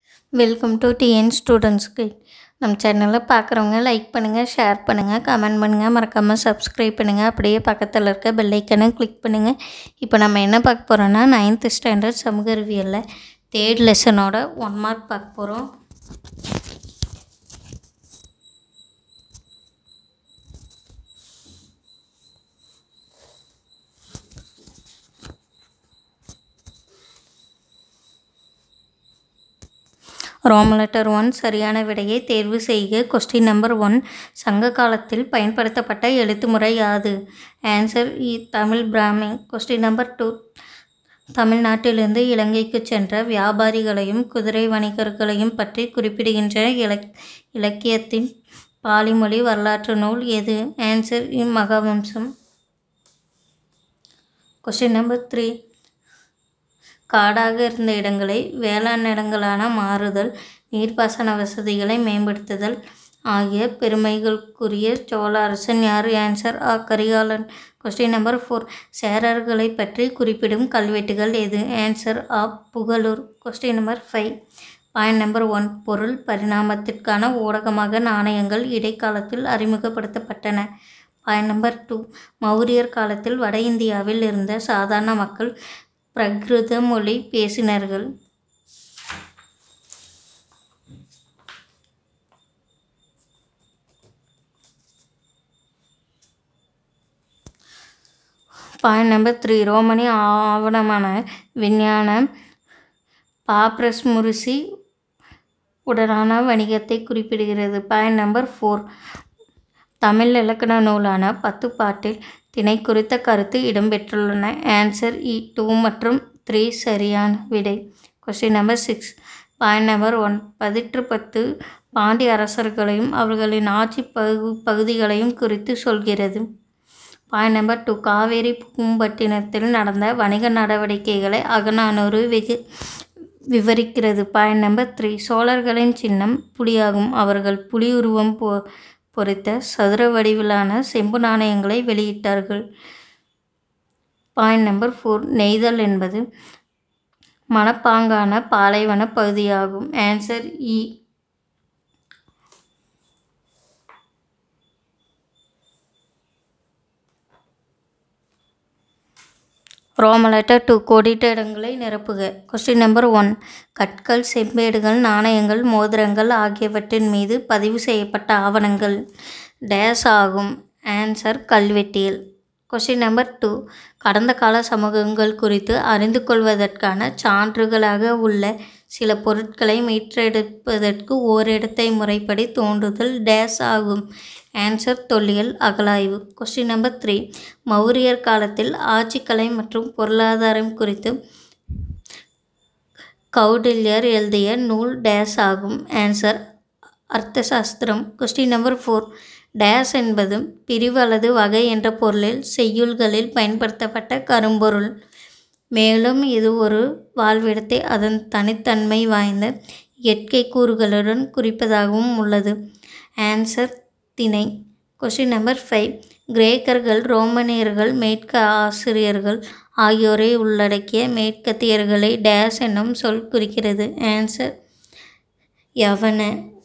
welcome to TN ஸ்டூடெண்ட்ஸ்க்கு நம்ம சேனலை பார்க்குறவங்க லைக் பண்ணுங்கள் ஷேர் பண்ணுங்கள் கமெண்ட் பண்ணுங்கள் மறக்காமல் சப்ஸ்கிரைப் பண்ணுங்கள் அப்படியே பக்கத்தில் இருக்க பெல் ஐக்கனை கிளிக் பண்ணுங்கள் இப்போ நம்ம என்ன பார்க்க போகிறோன்னா நைன்த்து ஸ்டாண்டர்ட் சமூக அறிவியலில் தேர்ட் லெசனோட ஒன் மார்க் பார்க்க போகிறோம் ரோம் லெட்டர் ஒன் சரியான விடையை தேர்வு செய்க கொஸ்டின் நம்பர் ஒன் சங்க காலத்தில் பயன்படுத்தப்பட்ட எழுத்து முறை யாது ஆன்சர் இ Tamil Brahmi question number two தமிழ்நாட்டிலிருந்து இலங்கைக்கு சென்ற வியாபாரிகளையும் குதிரை வணிகர்களையும் பற்றி குறிப்பிடுகின்ற இலக் இலக்கியத்தின் பாலிமொழி வரலாற்று நூல் எது ஆன்சர் இ மகாவம்சம் கொஸ்டின் நம்பர் த்ரீ காடாக இருந்த இடங்களை வேளாண் இடங்களான மாறுதல் நீர்ப்பாசன வசதிகளை மேம்படுத்துதல் ஆகிய பெருமைகளுக்குரிய சோழ அரசன் யார் ஆன்சர் ஆ கரிகாலன் கொஸ்டின் நம்பர் ஃபோர் சேரர்களை பற்றி குறிப்பிடும் கல்வெட்டுகள் எது ஆன்சர் ஆ Pugalur question number five point number one பொருள் பரிணாமத்திற்கான ஊடகமாக நாணயங்கள் இடைக்காலத்தில் அறிமுகப்படுத்தப்பட்டன பாயிண்ட் நம்பர் டூ மௌரியர் காலத்தில் வட இந்தியாவில் இருந்த சாதாரண மக்கள் பிரகிருத மொழி பேசினர்கள் பாயிண்ட் நம்பர் த்ரீ ரோமனி ஆவணமான விஞ்ஞான பாப்ரஸ் முரிசி உடனான வணிகத்தை குறிப்பிடுகிறது பாயிண்ட் நம்பர் ஃபோர் தமிழ் இலக்கண நூலான பத்து பாட்டில் திணை குறித்த கருத்து இடம்பெற்றுள்ளன ஆன்சர் இ டூ மற்றும் த்ரீ சரியான விடை question number six point number one Pathitrupathu Pandya அரசர்களையும் அவர்களின் ஆட்சி பகு பகுதிகளையும் குறித்து சொல்கிறது பாயிண்ட் நம்பர் டூ காவேரி பூம்பட்டினத்தில் நடந்த வணிக நடவடிக்கைகளை அகநானூறு வெகு விவரிக்கிறது பாயிண்ட் நம்பர் த்ரீ சோழர்களின் சின்னம் புலியாகும் அவர்கள் புலி உருவம் பொ பொறித்த சதுர வடிவிலான செம்பு நாணயங்களை வெளியிட்டார்கள் பாயிண்ட் நம்பர் ஃபோர் நெய்தல் என்பது மணப்பாங்கான பாலைவன பகுதியாகும் ஆன்சர் இ ரோம லெட்டர் டூ கோடிட்ட இடங்களை நிரப்புக கொஸ்டின் நம்பர் ஒன் கற்கள் செம்பேடுகள் நாணயங்கள் மோதிரங்கள் ஆகியவற்றின் மீது பதிவு செய்யப்பட்ட ஆவணங்கள் டேஸ் ஆகும் ஆன்சர் கல்வெட்டியல் கொஸ்டின் நம்பர் டூ கடந்த கால சமூகங்கள் குறித்து அறிந்து கொள்வதற்கான சான்றுகளாக உள்ள சில பொருட்களை மீட்டெடுப்பதற்கு ஓரிடத்தை முறைப்படி தோன்றுதல் டேஸ் ஆகும் ஆன்சர் தொல்லியல் அகலாய்வு கொஸ்டின் நம்பர் த்ரீ மௌரியர் காலத்தில் ஆட்சிக்கலை மற்றும் பொருளாதாரம் குறித்து கௌடில்யர் எழுதிய நூல் டேஸ் ஆகும் answer Arthashastra question number four dash என்பது பிரிவு அல்லது வகை என்ற பொருளில் செய்யுள்களில் பயன்படுத்தப்பட்ட கரும்பொருள் மேலும் இது ஒரு வாழ்விடத்தை அதன் தனித்தன்மை வாய்ந்த இயற்கை கூறுகளுடன் குறிப்பதாகவும் உள்ளது ஆன்சர் திணை கொஸ்டின் நம்பர் ஃபைவ் கிரேக்கர்கள் ரோமனியர்கள் மேற்க ஆசிரியர்கள் ஆகியோரை உள்ளடக்கிய மேற்கத்தியர்களை டேஸ் என்னும் சொல் குறிக்கிறது ஆன்சர் யவன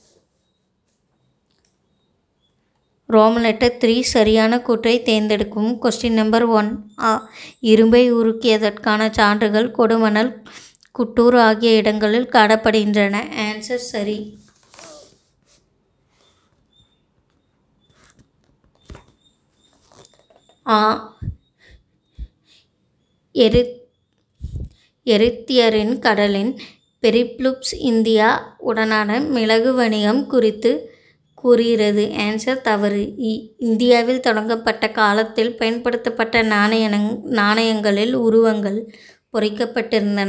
ரோம் லெட்டர் த்ரீ சரியான கூற்றை தேர்ந்தெடுக்கும் கொஸ்டின் நம்பர் ஒன் ஆ இரும்பை உருக்கியதற்கான சான்றுகள் கொடுமணல் குட்டூர் ஆகிய இடங்களில் காணப்படுகின்றன ஆன்சர் சரி ஆ எரி எரித்தியரின் கடலின் பெரிப்ளுப்ஸ் இந்தியா உடனான மிளகு வணிகம் குறித்து கூறுகிறது ஆன்சர் தவறு இ இந்தியாவில் தொடங்கப்பட்ட காலத்தில் பயன்படுத்தப்பட்ட நாணய நாணயங்களில் உருவங்கள் பொறிக்கப்பட்டிருந்தன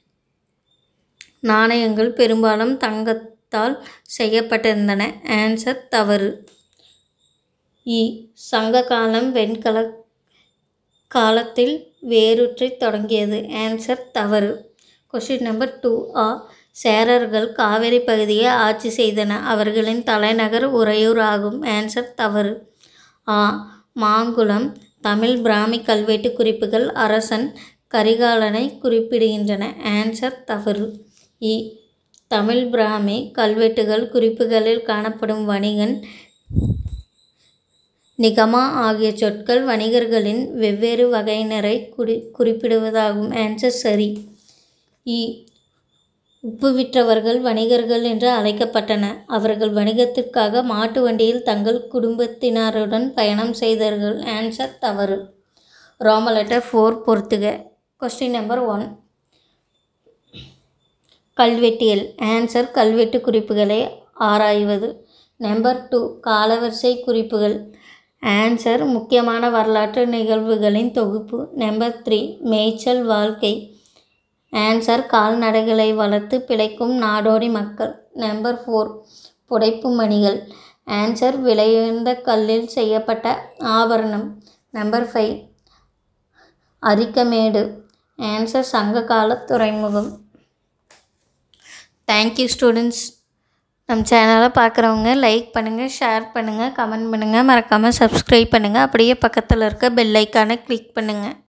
நாணயங்கள் பெரும்பாலும் தங்கத்தால் செய்யப்பட்டிருந்தன ஆன்சர் தவறு இ சங்க காலம் வெண்கல காலத்தில் வேரூற்றி தொடங்கியது ஆன்சர் தவறு கொஸ்டின் நம்பர் டூ ஆ சேரர்கள் காவிரி பகுதியை ஆட்சி செய்தன அவர்களின் தலைநகர் உறையூர் ஆகும் ஆன்சர் தவறு ஆ மாங்குளம் தமிழ் பிராமி கல்வெட்டு குறிப்புகள் அரசன் கரிகாலனை குறிப்பிடுகின்றன ஆன்சர் தவறு இ தமிழ் பிராமி கல்வெட்டுகள் குறிப்புகளில் காணப்படும் வணிகன் நிகமா ஆகிய சொற்கள் வணிகர்களின் வெவ்வேறு வகையினரை குறி குறிப்பிடுவதாகும் ஆன்சர் சரி இ உப்பு விற்றவர்கள் வணிகர்கள் என்று அழைக்கப்பட்டனர் அவர்கள் வணிகத்திற்காக மாட்டு வண்டியில் தங்கள் குடும்பத்தினருடன் பயணம் செய்தார்கள் ஆன்சர் தவறு ரோம லெட்டர் ஃபோர் பொறுத்துக கொஸ்டின் நம்பர் ஒன் கல்வெட்டியல் ஆன்சர் கல்வெட்டு குறிப்புகளை ஆராய்வது நம்பர் டூ காலவரிசை குறிப்புகள் ஆன்சர் முக்கியமான வரலாற்று நிகழ்வுகளின் தொகுப்பு நம்பர் த்ரீ மேய்ச்சல் வாழ்க்கை ஆன்சர் கால்நடைகளை வளர்த்து பிழைக்கும் நாடோடி மக்கள் நம்பர் ஃபோர் புடைப்பு மணிகள் ஆன்சர் விலையுயர்ந்த கல்லில் செய்யப்பட்ட ஆபரணம் நம்பர் ஃபைவ் அரிக்கமேடு ஆன்சர் சங்ககால துறைமுகம் தேங்க்யூ ஸ்டூடெண்ட்ஸ் நம்ம சேனலை பார்க்குறவங்க லைக் பண்ணுங்கள் ஷேர் பண்ணுங்கள் கமெண்ட் பண்ணுங்கள் மறக்காமல் சப்ஸ்கிரைப் பண்ணுங்கள் அப்படியே பக்கத்தில் இருக்க பெல் ஐக்கானை கிளிக் பண்ணுங்கள்